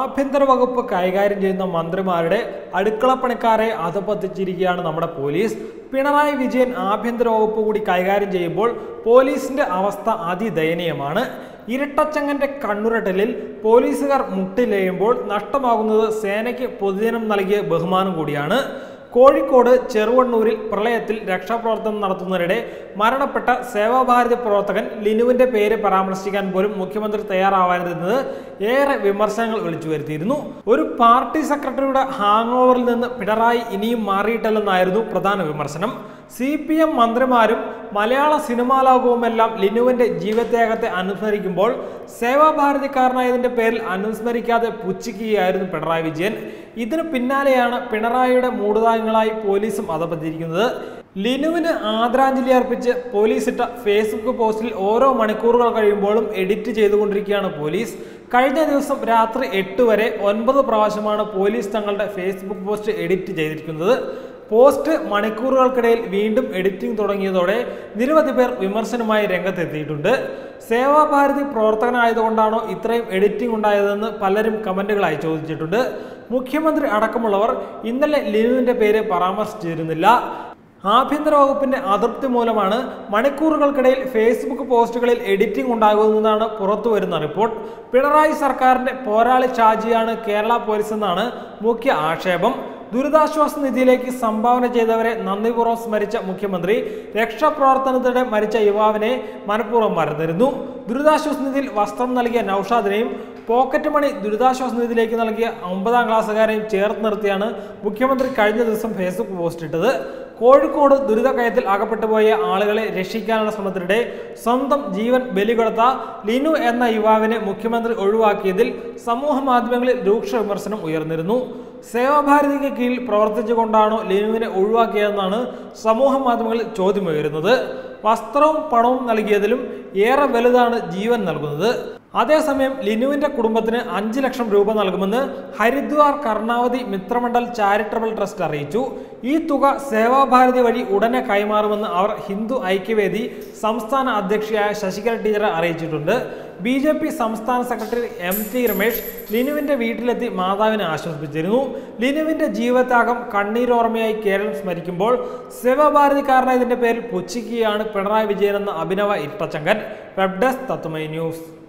ആഭ്യന്തര വകുപ്പ് കൈകാര്യം ചെയ്യുന്ന മന്ത്രിമാരുടെ അടുക്കളപ്പണിക്കാരെ അധപ്പത്തിച്ചിരിക്കുകയാണ് നമ്മുടെ പോലീസ് പിണറായി വിജയൻ ആഭ്യന്തര വകുപ്പ് കൂടി കൈകാര്യം ചെയ്യുമ്പോൾ പോലീസിന്റെ അവസ്ഥ അതിദയനീയമാണ് ഇരട്ടച്ചങ്ങന്റെ കണ്ണുരട്ടലിൽ പോലീസുകാർ മുട്ടിലെയുമ്പോൾ നഷ്ടമാകുന്നത് സേനയ്ക്ക് പൊതുജനം നൽകിയ ബഹുമാനം കൂടിയാണ് കോഴിക്കോട് ചെറുവണ്ണൂരിൽ പ്രളയത്തിൽ രക്ഷാപ്രവർത്തനം നടത്തുന്നതിനിടെ മരണപ്പെട്ട സേവാഭാരതി പ്രവർത്തകൻ ലിനുവിന്റെ പേര് പരാമർശിക്കാൻ പോലും മുഖ്യമന്ത്രി തയ്യാറാവാതിരുന്നത് ഏറെ വിമർശനങ്ങൾ വിളിച്ചു വരുത്തിയിരുന്നു ഒരു പാർട്ടി സെക്രട്ടറിയുടെ ഹാങ് ഓവറിൽ നിന്ന് പിണറായി ഇനിയും മാറിയിട്ടില്ലെന്നായിരുന്നു പ്രധാന വിമർശനം സി പി എം മന്ത്രിമാരും മലയാള സിനിമാ ലോകവുമെല്ലാം ലിനുവിന്റെ ജീവത്യാഗത്തെ അനുസ്മരിക്കുമ്പോൾ സേവാഭാരതിക്കാരനായതിന്റെ പേരിൽ അനുസ്മരിക്കാതെ പുച്ഛിക്കുകയായിരുന്നു പിണറായി വിജയൻ ഇതിന് പിന്നാലെയാണ് പിണറായിയുടെ മൂടുതായങ്ങളായി പോലീസും അധപ്പതിരിക്കുന്നത് ലിനുവിന് ആദരാഞ്ജലി അർപ്പിച്ച് പോലീസ് ഇട്ട ഫേസ്ബുക്ക് പോസ്റ്റിൽ ഓരോ മണിക്കൂറുകൾ കഴിയുമ്പോഴും എഡിറ്റ് ചെയ്തുകൊണ്ടിരിക്കുകയാണ് പോലീസ് കഴിഞ്ഞ ദിവസം രാത്രി എട്ട് വരെ ഒൻപത് പ്രാവശ്യമാണ് പോലീസ് തങ്ങളുടെ ഫേസ്ബുക്ക് പോസ്റ്റ് എഡിറ്റ് ചെയ്തിരിക്കുന്നത് പോസ്റ്റ് മണിക്കൂറുകൾക്കിടയിൽ വീണ്ടും എഡിറ്റിംഗ് തുടങ്ങിയതോടെ നിരവധി പേർ വിമർശനമായി രംഗത്തെത്തിയിട്ടുണ്ട് സേവാഭാരതി പ്രവർത്തകനായതുകൊണ്ടാണോ ഇത്രയും എഡിറ്റിംഗ് ഉണ്ടായതെന്ന് പലരും കമന്റുകളായി ചോദിച്ചിട്ടുണ്ട് മുഖ്യമന്ത്രി അടക്കമുള്ളവർ ഇന്നലെ ലിനുവിന്റെ പേര് പരാമർശിച്ചിരുന്നില്ല ആഭ്യന്തര വകുപ്പിന്റെ അതൃപ്തി മൂലമാണ് മണിക്കൂറുകൾക്കിടയിൽ ഫേസ്ബുക്ക് പോസ്റ്റുകളിൽ എഡിറ്റിംഗ് ഉണ്ടാകുന്നതാണ് പുറത്തു വരുന്ന റിപ്പോർട്ട് പിണറായി സർക്കാരിന്റെ പോരാളി ഷാജിയാണ് കേരള പോലീസ് എന്നാണ് മുഖ്യ ആക്ഷേപം ദുരിതാശ്വാസ നിധിയിലേക്ക് സംഭാവന ചെയ്തവരെ നന്ദിപൂർവ്വം സ്മരിച്ച മുഖ്യമന്ത്രി രക്ഷാപ്രവർത്തനത്തിനിടെ മരിച്ച യുവാവിനെ മനഃപൂർവ്വം മറന്നിരുന്നു ദുരിതാശ്വാസ നിധിയിൽ വസ്ത്രം നൽകിയ നൌഷാദിനെയും പോക്കറ്റ് മണി ദുരിതാശ്വാസ നിധിയിലേക്ക് നൽകിയ ഒമ്പതാം ക്ലാസ്സുകാരെയും ചേർത്ത് നിർത്തിയാണ് മുഖ്യമന്ത്രി കഴിഞ്ഞ ദിവസം ഫേസ്ബുക്ക് പോസ്റ്റ് ഇട്ടത് കോഴിക്കോട് ദുരിതക്കയത്തിൽ അകപ്പെട്ടു പോയ ആളുകളെ രക്ഷിക്കാനുള്ള ശ്രമത്തിനിടെ സ്വന്തം ജീവൻ ബലികൊടുത്ത ലിനു എന്ന യുവാവിനെ മുഖ്യമന്ത്രി ഒഴിവാക്കിയതിൽ സമൂഹ മാധ്യമങ്ങളിൽ രൂക്ഷ വിമർശനം ഉയർന്നിരുന്നു സേവാഭാരതിക്ക് കീഴിൽ പ്രവർത്തിച്ചുകൊണ്ടാണോ ലിനുവിനെ ഒഴിവാക്കിയതെന്നാണ് സമൂഹ മാധ്യമങ്ങളിൽ ചോദ്യമുയരുന്നത് വസ്ത്രവും പണവും നൽകിയതിലും ഏറെ വലുതാണ് ജീവൻ നൽകുന്നത് അതേസമയം ലിനുവിന്റെ കുടുംബത്തിന് അഞ്ച് ലക്ഷം രൂപ നൽകുമെന്ന് ഹരിദ്വാർ കർണാവതി മിത്രമണ്ഡൽ ചാരിറ്റബിൾ ട്രസ്റ്റ് അറിയിച്ചു ഈ തുക സേവാഭാരതി വഴി ഉടനെ കൈമാറുമെന്ന് അവർ ഹിന്ദു ഐക്യവേദി സംസ്ഥാന അധ്യക്ഷയായ ശശികല ടീച്ചറെ അറിയിച്ചിട്ടുണ്ട് ബി ജെ പി സംസ്ഥാന സെക്രട്ടറി എം ടി രമേശ് ലിനുവിന്റെ വീട്ടിലെത്തി മാതാവിനെ ആശ്വസിപ്പിച്ചിരുന്നു ലിനുവിന്റെ ജീവത്യാഗം കണ്ണീരോർമ്മയായി കേരളം സ്മരിക്കുമ്പോൾ സേവാഭാരതിക്കാരനായതിന്റെ പേരിൽ പുച്ഛിക്കുകയാണ് പിണറായി വിജയൻ എന്ന അഭിനവ ഇട്ടച്ചങ്കൻ വെബ് ഡെസ്ക് തത്തുമൈ ന്യൂസ്